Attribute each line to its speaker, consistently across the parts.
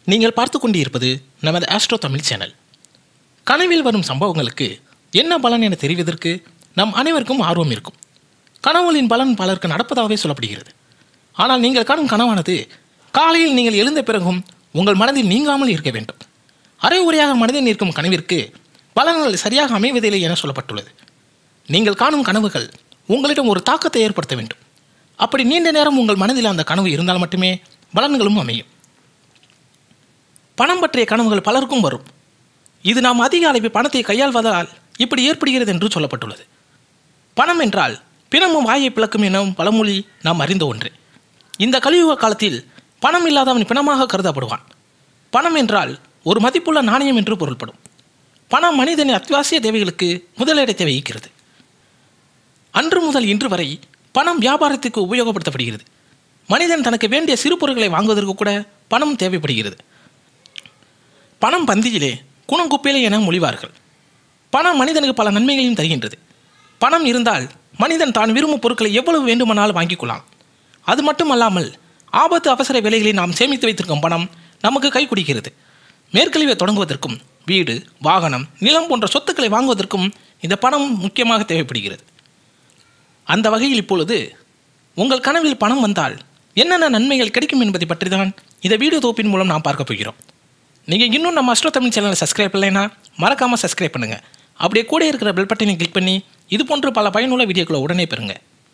Speaker 1: நீங்கள் பார்த்து கொண்டிருப்பது நமது ஆஸ்ட்ரோ தமிழ் சேனல் கனவில் வரும் சம்பவங்களுக்கு என்ன பலன் என தெரிவதற்கு நம் அனைவருக்கும் ஆர்வம் இருக்கும் கனவுகளின் பலன் பலருக்கு நடப்பதாகவே சொல்லப்படுகிறது ஆனால் நீங்கள் காணும் கனவானது காலையில் நீங்கள் எழுந்த பிறகும் உங்கள் மனதில் நீங்காமல் இருக்க வேண்டும் அரை உரையாக மனதில் நிற்கும் கனவிற்கு பலன்கள் சரியாக அமைவதில்லை என சொல்லப்பட்டுள்ளது நீங்கள் காணும் கனவுகள் உங்களிடம் ஒரு தாக்கத்தை ஏற்படுத்த வேண்டும் அப்படி நீண்ட நேரம் உங்கள் மனதில் அந்த கனவு இருந்தால் மட்டுமே பலன்களும் அமையும் பணம் பற்றிய கனவுகள் பலருக்கும் வரும் இது நாம் அதிக அளவில் பணத்தை கையாள்வதால் இப்படி ஏற்படுகிறது என்று சொல்லப்பட்டுள்ளது பணம் என்றால் பிணமும் வாயை பிளக்கும் எனவும் பழமொழி நாம் அறிந்த ஒன்று இந்த கலியுக காலத்தில் பணம் இல்லாதவன் பிணமாக கருதப்படுவான் பணம் என்றால் ஒரு மதிப்புள்ள நாணயம் என்று பொருள்படும் பணம் மனிதனின் அத்தியாவசிய தேவைகளுக்கு முதலிடத்தை வகிக்கிறது அன்று முதல் இன்று வரை பணம் வியாபாரத்துக்கு உபயோகப்படுத்தப்படுகிறது மனிதன் தனக்கு வேண்டிய சிறு பொருட்களை வாங்குவதற்கு கூட பணம் தேவைப்படுகிறது பணம் பந்தியிலே குணம் குப்பையிலே என மொழிவார்கள் பணம் மனிதனுக்கு பல நன்மைகளையும் தருகின்றது பணம் இருந்தால் மனிதன் தான் விரும்பும் பொருட்களை எவ்வளவு வேண்டுமானாலும் வாங்கிக் கொள்ளலாம் அது மட்டுமல்லாமல் ஆபத்து அவசர வேலைகளை நாம் சேமித்து வைத்திருக்கும் பணம் நமக்கு கை குடிக்கிறது மேற்கழிவை தொடங்குவதற்கும் வீடு வாகனம் நிலம் போன்ற சொத்துக்களை வாங்குவதற்கும் இந்த பணம் முக்கியமாக தேவைப்படுகிறது அந்த வகையில் இப்பொழுது உங்கள் கனவில் பணம் வந்தால் என்னென்ன நன்மைகள் கிடைக்கும் என்பதை பற்றி தான் இந்த வீடியோ தொகுப்பின் மூலம் நாம் பார்க்க போகிறோம் நீங்கள் இன்னும் நம்ம அஸ்ட்ரோ தமிழ் சேனலை சப்ஸ்கிரைப் பண்ணலைன்னா மறக்காமல் சப்ஸ்கிரைப் பண்ணுங்கள் அப்படியே கூட இருக்கிற பெல் பட்டனை கிளிக் பண்ணி இது போன்ற பல பயனுள்ள வீடியோக்களை உடனே பெறுங்க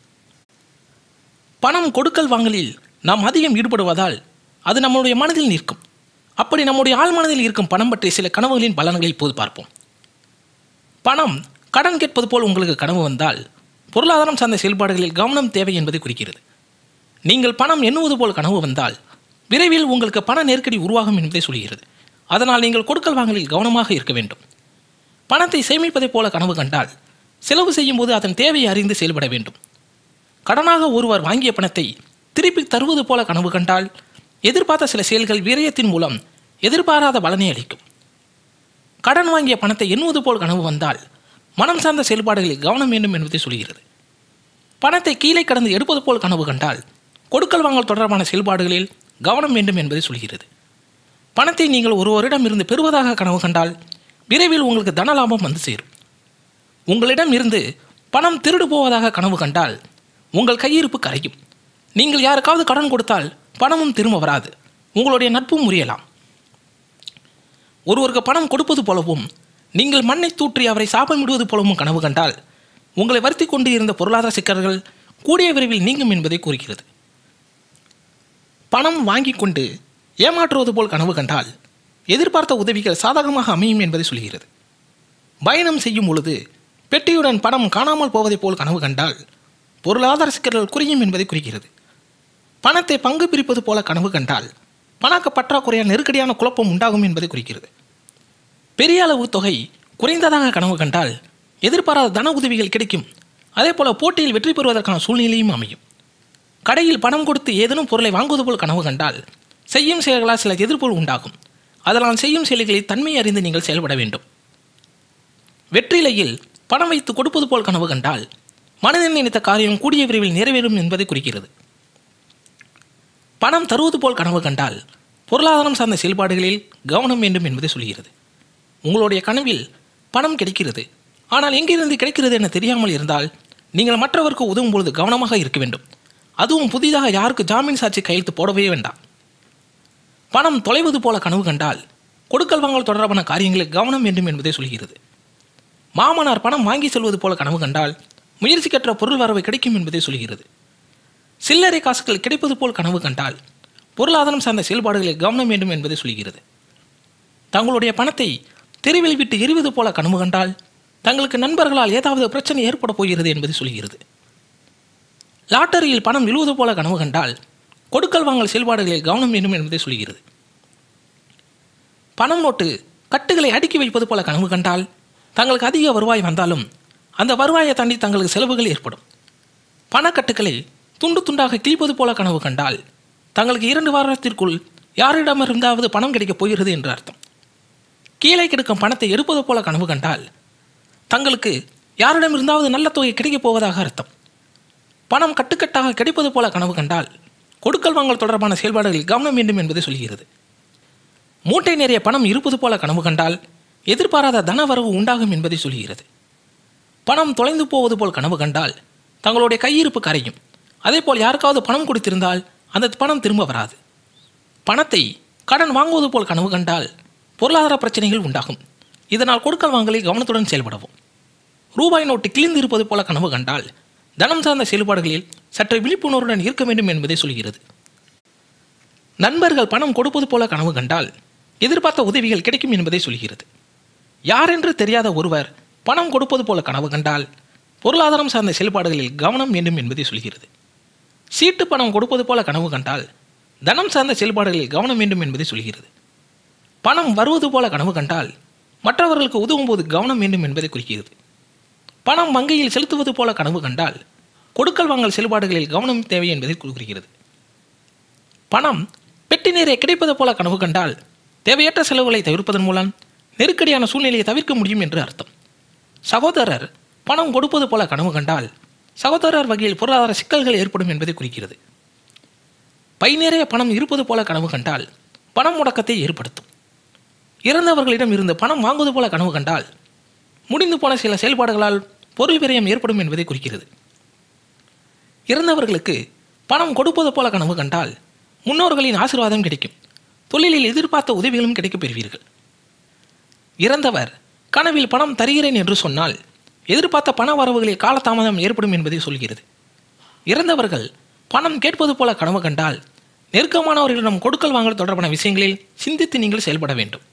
Speaker 1: பணம் கொடுக்கல் வாங்கலில் நாம் அதிகம் ஈடுபடுவதால் அது நம்முடைய மனதில் நிற்கும் அப்படி நம்முடைய ஆழ் மனதில் இருக்கும் பணம் பற்றிய சில கனவுகளின் பலன்களை இப்போது பார்ப்போம் பணம் கடன் கேட்பது போல் உங்களுக்கு கனவு வந்தால் பொருளாதாரம் சார்ந்த செயல்பாடுகளில் கவனம் தேவை என்பதை குறிக்கிறது நீங்கள் பணம் எண்ணுவது போல் கனவு வந்தால் விரைவில் உங்களுக்கு பண நெருக்கடி உருவாகும் என்பதை சொல்கிறது அதனால் நீங்கள் கொடுக்கல் வாங்கலில் கவனமாக இருக்க வேண்டும் பணத்தை சேமிப்பதைப் போல கனவு கண்டால் செலவு செய்யும் போது அதன் தேவையை அறிந்து செயல்பட வேண்டும் கடனாக ஒருவர் வாங்கிய பணத்தை திருப்பி தருவது போல கனவு கண்டால் எதிர்பார்த்த சில செயல்கள் விரயத்தின் மூலம் எதிர்பாராத பலனை அளிக்கும் கடன் வாங்கிய பணத்தை எண்ணுவது போல் கனவு வந்தால் மனம் சார்ந்த செயல்பாடுகளில் கவனம் வேண்டும் என்பதை சொல்கிறது பணத்தை கீழே கடந்து எடுப்பது போல் கனவு கண்டால் கொடுக்கல் வாங்கல் தொடர்பான செயல்பாடுகளில் கவனம் வேண்டும் என்பதை சொல்கிறது பணத்தை நீங்கள் ஒருவரிடம் இருந்து பெறுவதாக கனவு கண்டால் விரைவில் உங்களுக்கு தன லாபம் வந்து சேரும் உங்களிடம் இருந்து பணம் திருடு போவதாக கனவு கண்டால் உங்கள் கையிருப்பு கரையும் நீங்கள் யாருக்காவது கடன் கொடுத்தால் பணமும் திரும்ப வராது உங்களுடைய நட்பும் முறியலாம் ஒருவருக்கு பணம் கொடுப்பது போலவும் நீங்கள் மண்ணை தூற்றி அவரை சாபமிடுவது போலவும் கனவு கண்டால் உங்களை வருத்தி கொண்டு இருந்த பொருளாதார சிக்கல்கள் கூடிய விரைவில் நீங்கும் என்பதை கூறுகிறது பணம் வாங்கி கொண்டு ஏமாற்றுவது போல் கனவு கண்டால் எதிர்பார்த்த உதவிகள் சாதகமாக அமையும் என்பதை சொல்கிறது பயணம் செய்யும் பொழுது பெட்டியுடன் பணம் காணாமல் போவதைப் போல் கனவு கண்டால் பொருளாதார சிக்கல்கள் குறையும் என்பதை குறிக்கிறது பணத்தை பங்கு பிரிப்பது போல கனவு கண்டால் பணக்க பற்றாக்குறையால் நெருக்கடியான குழப்பம் உண்டாகும் என்பதை குறிக்கிறது பெரிய அளவு தொகை குறைந்ததாக கனவு கண்டால் எதிர்பாராத தன உதவிகள் கிடைக்கும் அதே போல போட்டியில் வெற்றி பெறுவதற்கான சூழ்நிலையும் அமையும் கடையில் பணம் கொடுத்து ஏதேனும் பொருளை வாங்குவது போல் கனவு கண்டால் செய்யும் செயல்களால் சில எதிர்ப்புகள் உண்டாகும் அதனால் செய்யும் செயல்களில் தன்மை அறிந்து நீங்கள் செயல்பட வேண்டும் வெற்றிலையில் பணம் வைத்து கொடுப்பது போல் கனவு கண்டால் மனதில் நினைத்த காரியம் கூடிய விரைவில் நிறைவேறும் என்பதை குறிக்கிறது பணம் தருவது போல் கனவு கண்டால் பொருளாதாரம் சார்ந்த செயல்பாடுகளில் கவனம் வேண்டும் என்பதை சொல்கிறது உங்களுடைய கனவில் பணம் கிடைக்கிறது ஆனால் எங்கிருந்து கிடைக்கிறது என தெரியாமல் இருந்தால் நீங்கள் மற்றவருக்கு உதவும் பொழுது கவனமாக இருக்க வேண்டும் அதுவும் புதிதாக யாருக்கு ஜாமீன் சாட்சி கையெழுத்து போடவே வேண்டாம் பணம் தொலைவது போல கனவு கண்டால் கொடுக்கல் வாங்கல் தொடர்பான காரியங்களில் கவனம் வேண்டும் என்பதை சொல்கிறது மாமனார் பணம் வாங்கி செல்வது போல கனவு கண்டால் முயற்சி கற்ற பொருள் வரவு கிடைக்கும் என்பதை சொல்கிறது சில்லறை காசுகள் கிடைப்பது போல் கனவு கண்டால் பொருளாதாரம் சார்ந்த செயல்பாடுகளில் கவனம் வேண்டும் என்பதை சொல்கிறது தங்களுடைய பணத்தை தெருவில் விட்டு எறிவது போல கனவு கண்டால் தங்களுக்கு நண்பர்களால் ஏதாவது பிரச்சனை ஏற்பட போகிறது என்பதை சொல்கிறது லாட்டரியில் பணம் விழுவது போல கனவு கண்டால் கொடுக்கல் வாங்கல் செயல்பாடுகளில் கவனம் வேண்டும் என்பதை சொல்கிறது பணம் நோட்டு கட்டுகளை அடுக்கி வைப்பது போல கனவு கண்டால் தங்களுக்கு அதிக வருவாய் வந்தாலும் அந்த வருவாயை தாண்டி தங்களுக்கு செலவுகள் ஏற்படும் பணக்கட்டுகளை துண்டு துண்டாக கிழிப்பது போல கனவு கண்டால் தங்களுக்கு இரண்டு வாரத்திற்குள் யாரிடமிருந்தாவது பணம் கிடைக்கப் போகிறது என்று அர்த்தம் கீழே கிடக்கும் பணத்தை எடுப்பது போல கனவு கண்டால் தங்களுக்கு யாரிடமிருந்தாவது நல்ல தொகை கிடைக்கப் போவதாக அர்த்தம் பணம் கட்டுக்கட்டாக கிடைப்பது போல கனவு கண்டால் கொடுக்கல் வாங்கல் தொடர்பான செயல்பாடுகளில் கவனம் வேண்டும் என்பதை சொல்கிறது மூட்டை நிறைய பணம் இருப்பது போல கனவு கண்டால் எதிர்பாராத தனவரவு உண்டாகும் என்பதை சொல்கிறது பணம் தொலைந்து போவது போல் கனவு கண்டால் தங்களுடைய கையிருப்பு கரையும் அதேபோல் யாருக்காவது பணம் கொடுத்திருந்தால் அந்த பணம் திரும்ப வராது பணத்தை கடன் வாங்குவது போல் கனவு கண்டால் பொருளாதார பிரச்சனைகள் உண்டாகும் இதனால் கொடுக்கல் வாங்கலில் கவனத்துடன் செயல்படவும் ரூபாய் நோட்டு கிழிந்து இருப்பது போல கனவு கண்டால் தனம் சார்ந்த செயல்பாடுகளில் சற்று விழிப்புணர்வுடன் இருக்க வேண்டும் என்பதை சொல்கிறது நண்பர்கள் பணம் கொடுப்பது போல கனவு கண்டால் எதிர்பார்த்த உதவிகள் கிடைக்கும் என்பதை சொல்கிறது யாரென்று தெரியாத ஒருவர் பணம் கொடுப்பது போல கனவு கண்டால் பொருளாதாரம் சார்ந்த செயல்பாடுகளில் கவனம் வேண்டும் என்பதை சொல்கிறது சீட்டு பணம் கொடுப்பது போல கனவு கண்டால் தனம் சார்ந்த செயல்பாடுகளில் கவனம் வேண்டும் என்பதை சொல்கிறது பணம் வருவது போல கனவு கண்டால் மற்றவர்களுக்கு உதவும் போது கவனம் வேண்டும் என்பதை குறிக்கிறது பணம் வங்கியில் செலுத்துவது போல கனவு கண்டால் கொடுக்கல் வாங்கல் செயல்பாடுகளில் கவனம் தேவை என்பதை குறிக்கிறது பணம் பெட்டி நீரை கிடைப்பது போல கனவு கண்டால் தேவையற்ற செலவுகளை தவிர்ப்பதன் மூலம் நெருக்கடியான சூழ்நிலையை தவிர்க்க முடியும் என்று அர்த்தம் சகோதரர் பணம் கொடுப்பது போல கனவு கண்டால் சகோதரர் வகையில் பொருளாதார சிக்கல்கள் ஏற்படும் என்பதை குறிக்கிறது பை நிறைய பணம் இருப்பது போல கனவு கண்டால் பணம் முடக்கத்தை ஏற்படுத்தும் இறந்தவர்களிடம் இருந்து பணம் வாங்குவது போல கனவு கண்டால் முடிந்து போன சில செயல்பாடுகளால் பொருள் விரயம் ஏற்படும் என்பதை குறிக்கிறது இறந்தவர்களுக்கு பணம் கொடுப்பது போல கனவு கண்டால் முன்னோர்களின் ஆசீர்வாதம் கிடைக்கும் தொழிலில் எதிர்பார்த்த உதவிகளும் கிடைக்கப் பெறுவீர்கள் இறந்தவர் கனவில் பணம் தருகிறேன் என்று சொன்னால் எதிர்பார்த்த பண வரவுகளில் காலதாமதம் ஏற்படும் என்பதை சொல்கிறது இறந்தவர்கள் பணம் கேட்பது போல கனவு கண்டால் நெருக்கமானவர்களிடம் கொடுக்கல் வாங்கல் தொடர்பான விஷயங்களில் சிந்தித்து நீங்கள் செயல்பட வேண்டும்